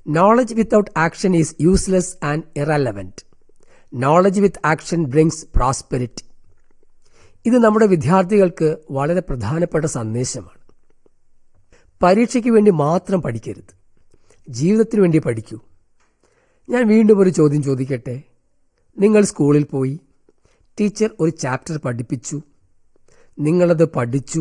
knowledge without action is useless and irrelevant knowledge with action brings prosperity ഇത് നമ്മുടെ വിദ്യാർത്ഥികൾക്ക് വളരെ പ്രധാനപ്പെട്ട സന്ദേശമാണ് പരീക്ഷയ്ക്ക് വേണ്ടി മാത്രം പഠിക്കരുത് ജീവിതത്തിന് വേണ്ടി പഠിക്കൂ ഞാൻ വീണ്ടും ഒരു ചോദ്യം ചോദിക്കട്ടെ നിങ്ങൾ സ്കൂളിൽ പോയി ടീച്ചർ ഒരു ചാപ്റ്റർ പഠിപ്പിച്ചു നിങ്ങളത് പഠിച്ചു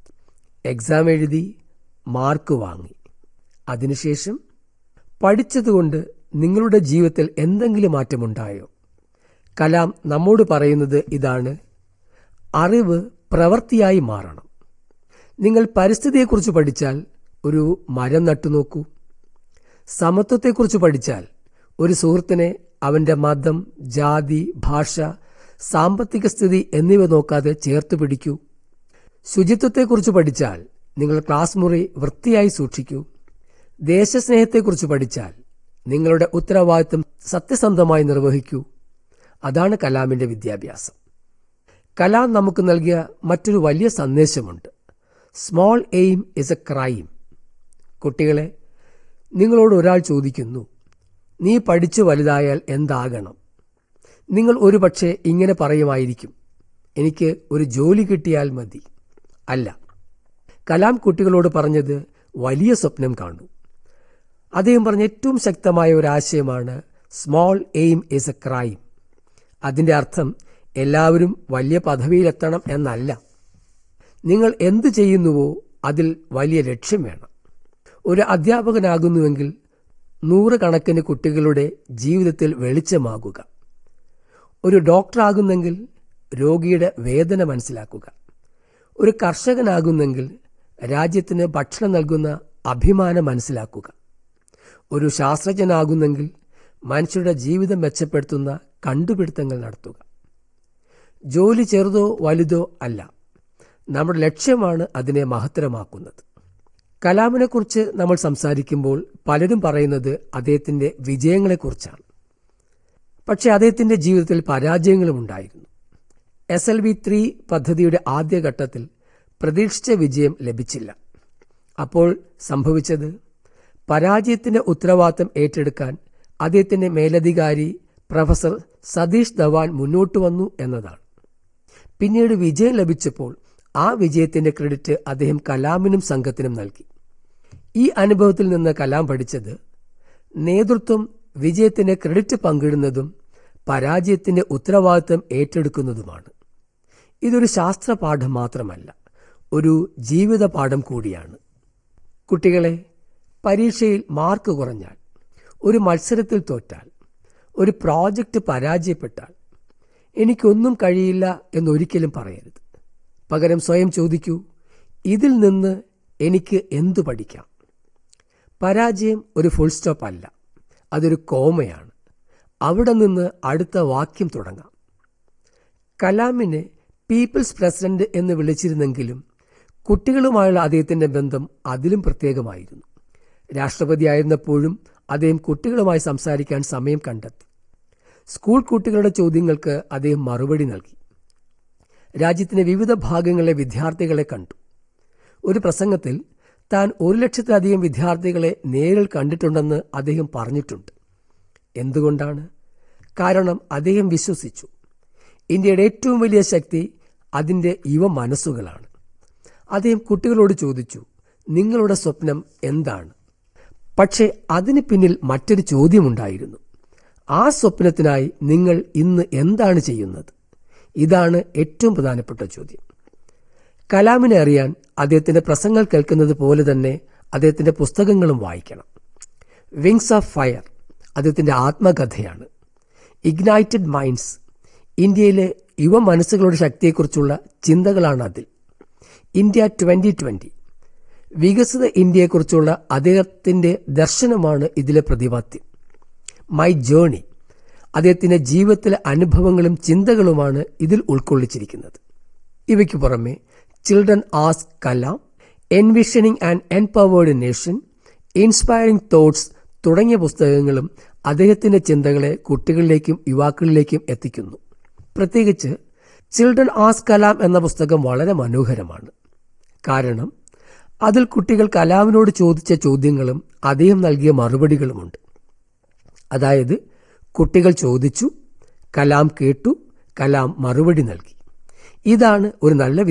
എക്സാം എഴുതി മാർക്ക് വാങ്ങി അതിനുശേഷം പഠിച്ചതുകൊണ്ട് നിങ്ങളുടെ ജീവിതത്തിൽ എന്തെങ്കിലും മാറ്റമുണ്ടായോ കലാം നമ്മോട് പറയുന്നത് ഇതാണ് അറിവ് പ്രവൃത്തിയായി മാറണം നിങ്ങൾ പരിസ്ഥിതിയെക്കുറിച്ച് പഠിച്ചാൽ ഒരു മരം നട്ടു നോക്കൂ സമത്വത്തെക്കുറിച്ച് പഠിച്ചാൽ ഒരു സുഹൃത്തിനെ അവന്റെ മതം ജാതി ഭാഷ സാമ്പത്തിക സ്ഥിതി എന്നിവ നോക്കാതെ ചേർത്ത് പിടിക്കൂ ശുചിത്വത്തെക്കുറിച്ച് പഠിച്ചാൽ നിങ്ങൾ ക്ലാസ് മുറി വൃത്തിയായി സൂക്ഷിക്കൂ ദേശസ്നേഹത്തെക്കുറിച്ച് പഠിച്ചാൽ നിങ്ങളുടെ ഉത്തരവാദിത്വം സത്യസന്ധമായി നിർവഹിക്കൂ അതാണ് കലാമിന്റെ വിദ്യാഭ്യാസം കലാം നമുക്ക് നൽകിയ മറ്റൊരു വലിയ സന്ദേശമുണ്ട് small aim is a crime കുട്ടികളെ നിങ്ങളോട് ഒരാൾ ചോദിക്കുന്നു നീ പഠിച്ചു വലുതായാൽ എന്താകണം നിങ്ങൾ ഒരുപക്ഷെ ഇങ്ങനെ പറയുമായിരിക്കും എനിക്ക് ഒരു ജോലി കിട്ടിയാൽ മതി അല്ല കലാം കുട്ടികളോട് പറഞ്ഞത് വലിയ സ്വപ്നം കാണൂ അദ്ദേഹം പറഞ്ഞ ഏറ്റവും ശക്തമായ ഒരു ആശയമാണ് small aim is a crime അതിന്റെ അർത്ഥം എല്ലാവരും വലിയ പദവിയിലെത്തണം എന്നല്ല നിങ്ങൾ എന്ത് ചെയ്യുന്നുവോ അതിൽ വലിയ ലക്ഷ്യം വേണം ഒരു അധ്യാപകനാകുന്നുവെങ്കിൽ നൂറുകണക്കിന് കുട്ടികളുടെ ജീവിതത്തിൽ വെളിച്ചമാകുക ഒരു ഡോക്ടറാകുന്നെങ്കിൽ രോഗിയുടെ വേദന മനസ്സിലാക്കുക ഒരു കർഷകനാകുന്നെങ്കിൽ രാജ്യത്തിന് ഭക്ഷണം നൽകുന്ന അഭിമാനം മനസ്സിലാക്കുക ഒരു ശാസ്ത്രജ്ഞനാകുന്നെങ്കിൽ മനുഷ്യരുടെ ജീവിതം മെച്ചപ്പെടുത്തുന്ന കണ്ടുപിടുത്തങ്ങൾ നടത്തുക ജോലി ചെറുതോ വലുതോ അല്ല നമ്മുടെ ലക്ഷ്യമാണ് അതിനെ മഹത്തരമാക്കുന്നത് കലാമിനെക്കുറിച്ച് നമ്മൾ സംസാരിക്കുമ്പോൾ പലരും പറയുന്നത് അദ്ദേഹത്തിന്റെ വിജയങ്ങളെക്കുറിച്ചാണ് പക്ഷെ അദ്ദേഹത്തിന്റെ ജീവിതത്തിൽ പരാജയങ്ങളും ഉണ്ടായിരുന്നു എസ് എൽ വി ത്രീ പദ്ധതിയുടെ ആദ്യഘട്ടത്തിൽ പ്രതീക്ഷിച്ച വിജയം ലഭിച്ചില്ല അപ്പോൾ സംഭവിച്ചത് പരാജയത്തിന്റെ ഉത്തരവാദിത്തം ഏറ്റെടുക്കാൻ അദ്ദേഹത്തിന്റെ മേലധികാരി പ്രൊഫസർ സതീഷ് ധവാൻ മുന്നോട്ട് വന്നു എന്നതാണ് പിന്നീട് വിജയം ലഭിച്ചപ്പോൾ ആ വിജയത്തിന്റെ ക്രെഡിറ്റ് അദ്ദേഹം കലാമിനും സംഘത്തിനും നൽകി ഈ അനുഭവത്തിൽ നിന്ന് കലാം പഠിച്ചത് നേതൃത്വം വിജയത്തിന് ക്രെഡിറ്റ് പങ്കിടുന്നതും പരാജയത്തിന്റെ ഉത്തരവാദിത്തം ഏറ്റെടുക്കുന്നതുമാണ് ഇതൊരു ശാസ്ത്രപാഠം മാത്രമല്ല ഒരു ജീവിത പാഠം കൂടിയാണ് കുട്ടികളെ പരീക്ഷയിൽ മാർക്ക് കുറഞ്ഞാൽ ഒരു മത്സരത്തിൽ തോറ്റാൽ ഒരു പ്രോജക്റ്റ് പരാജയപ്പെട്ടാൽ എനിക്കൊന്നും കഴിയില്ല എന്നൊരിക്കലും പറയരുത് പകരം സ്വയം ചോദിക്കൂ ഇതിൽ നിന്ന് എനിക്ക് എന്തു പഠിക്കാം പരാജയം ഒരു ഫുൾ സ്റ്റോപ്പ് അല്ല അതൊരു കോമയാണ് അവിടെ നിന്ന് അടുത്ത വാക്യം തുടങ്ങാം കലാമിനെ പീപ്പിൾസ് പ്രസിഡന്റ് എന്ന് വിളിച്ചിരുന്നെങ്കിലും കുട്ടികളുമായുള്ള അദ്ദേഹത്തിന്റെ ബന്ധം അതിലും പ്രത്യേകമായിരുന്നു രാഷ്ട്രപതിയായിരുന്നപ്പോഴും അദ്ദേഹം കുട്ടികളുമായി സംസാരിക്കാൻ സമയം കണ്ടെത്തി സ്കൂൾ കുട്ടികളുടെ ചോദ്യങ്ങൾക്ക് അദ്ദേഹം മറുപടി നൽകി രാജ്യത്തിന്റെ വിവിധ ഭാഗങ്ങളിലെ വിദ്യാർത്ഥികളെ കണ്ടു ഒരു പ്രസംഗത്തിൽ താൻ ഒരു ലക്ഷത്തിലധികം വിദ്യാർത്ഥികളെ നേരിൽ കണ്ടിട്ടുണ്ടെന്ന് അദ്ദേഹം പറഞ്ഞിട്ടുണ്ട് എന്തുകൊണ്ടാണ് കാരണം അദ്ദേഹം വിശ്വസിച്ചു ഇന്ത്യയുടെ ഏറ്റവും വലിയ ശക്തി അതിൻ്റെ യുവ മനസ്സുകളാണ് അദ്ദേഹം കുട്ടികളോട് ചോദിച്ചു നിങ്ങളുടെ സ്വപ്നം എന്താണ് പക്ഷേ അതിന് പിന്നിൽ മറ്റൊരു ചോദ്യമുണ്ടായിരുന്നു ആ സ്വപ്നത്തിനായി നിങ്ങൾ ഇന്ന് എന്താണ് ചെയ്യുന്നത് ഇതാണ് ഏറ്റവും പ്രധാനപ്പെട്ട ചോദ്യം കലാമിനെ അറിയാൻ അദ്ദേഹത്തിന്റെ പ്രസംഗങ്ങൾ കേൾക്കുന്നത് പോലെ തന്നെ അദ്ദേഹത്തിന്റെ പുസ്തകങ്ങളും വായിക്കണം വിങ്സ് ഓഫ് ഫയർ അദ്ദേഹത്തിന്റെ ആത്മകഥയാണ് ഇഗ്നൈറ്റഡ് മൈൻഡ്സ് ഇന്ത്യയിലെ യുവ മനസ്സുകളുടെ ശക്തിയെക്കുറിച്ചുള്ള ചിന്തകളാണ് അതിൽ ഇന്ത്യ ട്വന്റി ട്വന്റി വികസിത ഇന്ത്യയെക്കുറിച്ചുള്ള അദ്ദേഹത്തിന്റെ ദർശനമാണ് ഇതിലെ പ്രതിപാദ്യം മൈ ജേണി അദ്ദേഹത്തിന്റെ ജീവിതത്തിലെ അനുഭവങ്ങളും ചിന്തകളുമാണ് ഇതിൽ ഉൾക്കൊള്ളിച്ചിരിക്കുന്നത് ഇവയ്ക്ക് പുറമെ children as Kalam envisioning and empowered nation inspiring thoughts തുടങ്ങിയ പുസ്തകങ്ങളും അദ്ദേഹത്തിന്റെ ചിന്തകളെ കുട്ടികളിലേക്കും യുവാക്കളിലേക്കും എത്തിക്കുന്നു പ്രത്യേകിച്ച് ചിൽഡ്രൻ ആസ് കലാം എന്ന പുസ്തകം വളരെ മനോഹരമാണ് കാരണം അതിൽ കുട്ടികൾ കലാമിനോട് ചോദിച്ച ചോദ്യങ്ങളും അദ്ദേഹം നൽകിയ മറുപടികളുമുണ്ട് അതായത് കുട്ടികൾ ചോദിച്ചു കലാം കേട്ടു കലാം മറുപടി നൽകി ഇതാണ് ഒരു നല്ല